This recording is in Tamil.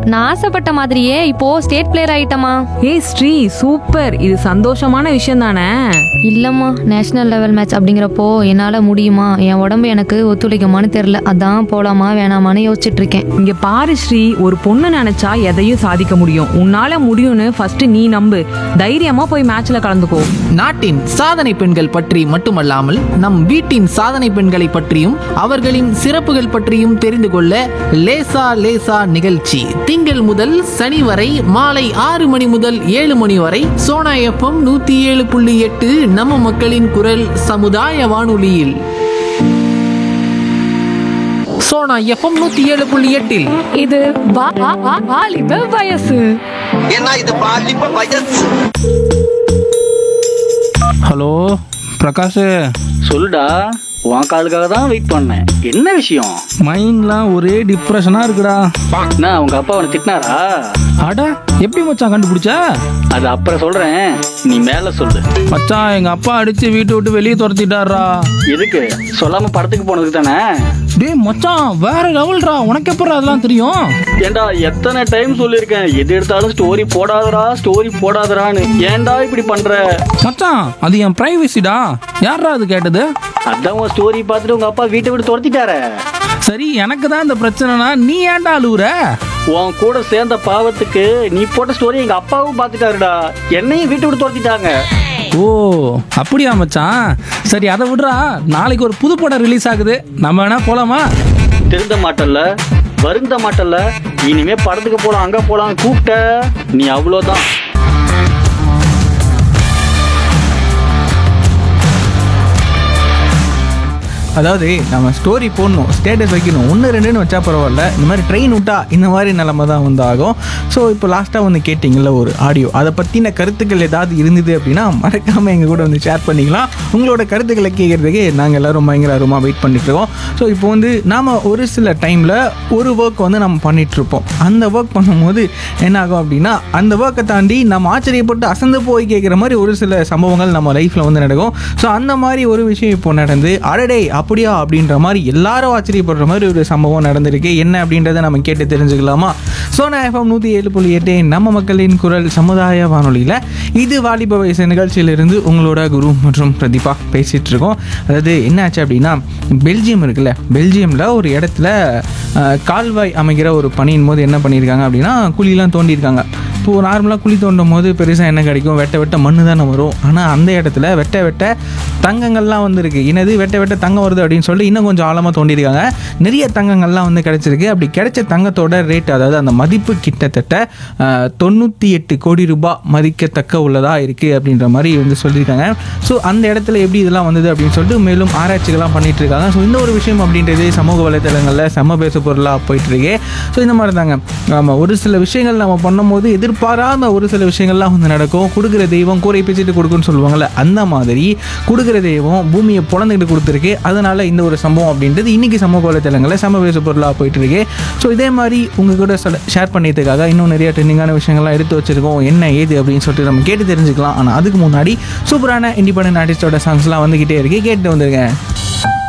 நான் ஆசைப்பட்ட மாதிரியே இப்போ ஸ்டேட் பிளேயர் ஆயிட்டமா ஏய் ஸ்ரீ சூப்பர் இது சந்தோஷமான விஷயம் தானே இல்லம்மா நேஷனல் லெவல் மேட்ச் அப்படிங்கிறப்போ என்னால முடியுமா என் உடம்பு எனக்கு ஒத்துழைக்குமான்னு தெரியல அதான் போலாமா வேணாமான்னு யோசிச்சுட்டு இருக்கேன் இங்க பாரு ஸ்ரீ ஒரு பொண்ணு நினைச்சா எதையும் சாதிக்க முடியும் உன்னால முடியும்னு ஃபர்ஸ்ட் நீ நம்பு தைரியமா போய் மேட்ச்ல கலந்துக்கோ நாட்டின் சாதனை பெண்கள் பற்றி மட்டுமல்லாமல் நம் வீட்டின் சாதனை பெண்களை பற்றியும் அவர்களின் சிறப்புகள் பற்றியும் தெரிந்து கொள்ள லேசா லேசா நிகழ்ச்சி திங்கள் முதல் சனி வரை மாலை ஆறு மணி முதல் ஏழு மணி வரை சோனா எஃப்எம் நூத்தி ஏழு புள்ளி எட்டு நம்ம மக்களின் குரல் சமுதாய வானொலியில் சோனா எஃப்எம் நூத்தி ஏழு புள்ளி எட்டில் இது வா- வா- வா- வாலிப வயசு ஏன்னா இது பாலிப்ப வயசு ஹலோ பிரகாஷ் சொல்லுடா உன் காலுக்காக தான் வெயிட் பண்ணேன் என்ன விஷயம் மைண்ட்லாம் ஒரே டிப்ரெஷனா இருக்குடா என்ன உங்க அப்பா அவனை திட்டினாரா அட எப்படி மச்சான் கண்டுபிடிச்ச அது அப்புறம் சொல்றேன் நீ மேல சொல்லு மச்சான் எங்க அப்பா அடிச்சு வீட்டை விட்டு வெளியே துரத்திட்டாரா எதுக்கு சொல்லாம படத்துக்கு போனதுக்கு தானே டேய் மச்சான் வேற லெவல்டா உனக்கு எப்பறம் அதெல்லாம் தெரியும் ஏண்டா எத்தனை டைம் சொல்லியிருக்கேன் எது எடுத்தாலும் ஸ்டோரி போடாதடா ஸ்டோரி போடாதடான்னு ஏன்டா இப்படி பண்ற மச்சான் அது என் பிரைவசிடா யாரா அது கேட்டது அதான் உன் ஸ்டோரி பார்த்துட்டு உங்க அப்பா வீட்டை விட்டு துரத்திட்டாரே சரி எனக்கு தான் இந்த பிரச்சனைனா நீ ஏன்டா அழுவுற உன் கூட சேர்ந்த பாவத்துக்கு நீ போட்ட ஸ்டோரி எங்க அப்பாவும் பார்த்துட்டாருடா என்னையும் வீட்டை விட்டு துரத்திட்டாங்க ஓ அப்படியா மச்சான் சரி அதை விடுறா நாளைக்கு ஒரு புது படம் ரிலீஸ் ஆகுது நம்ம வேணா போலாமா திருந்த மாட்டல்ல வருந்த மாட்டல்ல இனிமே படத்துக்கு போலாம் அங்க போலாம் கூப்பிட்ட நீ அவ்வளோதான் அதாவது நம்ம ஸ்டோரி போடணும் ஸ்டேட்டஸ் வைக்கணும் ஒன்று ரெண்டுன்னு வச்சா பரவாயில்ல இந்த மாதிரி ட்ரெயின் விட்டா இந்த மாதிரி நிலமை தான் வந்து ஆகும் ஸோ இப்போ லாஸ்ட்டாக வந்து கேட்டிங்கல்ல ஒரு ஆடியோ அதை பற்றின கருத்துக்கள் ஏதாவது இருந்தது அப்படின்னா மறக்காமல் எங்கள் கூட வந்து ஷேர் பண்ணிக்கலாம் உங்களோட கருத்துக்களை கேட்குறதுக்கு நாங்கள் எல்லோரும் பயங்கர ஆர்வமாக வெயிட் பண்ணிட்டு இருக்கோம் ஸோ இப்போ வந்து நாம் ஒரு சில டைமில் ஒரு ஒர்க் வந்து நம்ம பண்ணிட்டு இருப்போம் அந்த ஒர்க் பண்ணும்போது என்ன ஆகும் அப்படின்னா அந்த ஒர்க்கை தாண்டி நம்ம ஆச்சரியப்பட்டு அசந்து போய் கேட்குற மாதிரி ஒரு சில சம்பவங்கள் நம்ம லைஃப்பில் வந்து நடக்கும் ஸோ அந்த மாதிரி ஒரு விஷயம் இப்போ நடந்து அடடே அப்படியா அப்படின்ற மாதிரி எல்லாரும் ஆச்சரியப்படுற மாதிரி ஒரு சம்பவம் நடந்திருக்கு என்ன அப்படின்றத நம்ம கேட்டு தெரிஞ்சுக்கலாமா சோனா எஃப்எம் நூற்றி ஏழு புள்ளி எட்டு நம்ம மக்களின் குரல் சமுதாய வானொலியில் இது வாலிப வயசு நிகழ்ச்சியிலிருந்து உங்களோட குரு மற்றும் பிரதீபா பேசிகிட்டு இருக்கோம் அதாவது என்னாச்சு அப்படின்னா பெல்ஜியம் இருக்குல்ல பெல்ஜியமில் ஒரு இடத்துல அஹ், கால்வாய் அமைக்கிற ஒரு பணியின் போது என்ன பண்ணியிருக்காங்க அப்படின்னா குழியெல்லாம் தோண்டியிருக்காங்க இப்போது நார்மலாக குழி தோண்டும் போது பெருசாக என்ன கிடைக்கும் வெட்ட வெட்ட மண்ணு தானே வரும் ஆனால் அந்த இடத்துல வெட்ட வெட்ட தங்கங்கள்லாம் வந்துருக்கு என்னது வெட்ட வெட்ட தங்கம் வருது அப்படின்னு சொல்லிட்டு இன்னும் கொஞ்சம் ஆழமாக தோண்டியிருக்காங்க நிறைய தங்கங்கள்லாம் வந்து கிடைச்சிருக்கு அப்படி கிடைச்ச தங்கத்தோட ரேட் அதாவது அந்த மதிப்பு கிட்டத்தட்ட ஆஹ், தொண்ணூற்றி எட்டு கோடி ரூபாய் மதிக்கத்தக்க உள்ளதாக இருக்குது அப்படின்ற மாதிரி வந்து சொல்லியிருக்காங்க ஸோ அந்த இடத்துல எப்படி இதெல்லாம் வந்தது அப்படின்னு சொல்லிட்டு மேலும் ஆராய்ச்சிகள்லாம் பண்ணிட்டு இருக்காங்க ஸோ இந்த ஒரு விஷயம் அப்படின்றது சமூக வலைத்தளங்களில் செம்ம பேசு பொருளாக போயிட்டு இருக்கு ஸோ இந்த மாதிரி தாங்க ஆமாம் ஒரு சில விஷயங்கள் நம்ம பண்ணும்போது எதிர்பாராத ஒரு சில விஷயங்கள்லாம் வந்து நடக்கும் கொடுக்குற தெய்வம் கூரை பிச்சுட்டு கொடுக்குன்னு சொல்லுவாங்கள்ல அந்த மாதிரி கொடுக்குற தெய்வம் பூமியை புலந்துக்கிட்டு கொடுத்துருக்கு அதனால இந்த ஒரு சம்பவம் அப்படின்றது இன்னைக்கு சமூக வலைத்தளங்களில் சம பேசு பொருளாக போயிட்டு இருக்கு ஸோ இதே மாதிரி உங்கள் கூட ஷேர் பண்ணியதுக்காக இன்னும் நிறைய ட்ரெண்டிங்கான விஷயங்கள்லாம் எடுத்து வச்சிருக்கோம் என்ன ஏது அப்படின்னு சொல்லிட்டு நம்ம கேட்டு தெரிஞ்சுக்கலாம் ஆனால் அதுக்கு முன்னாடி சூப்பரான இண்டிபெண்டன்ட் ஆர்டிஸ்டோட சாங்ஸ்லாம் வந்துக்கிட்டே இருக்கு கேட்டு வந்துருங்க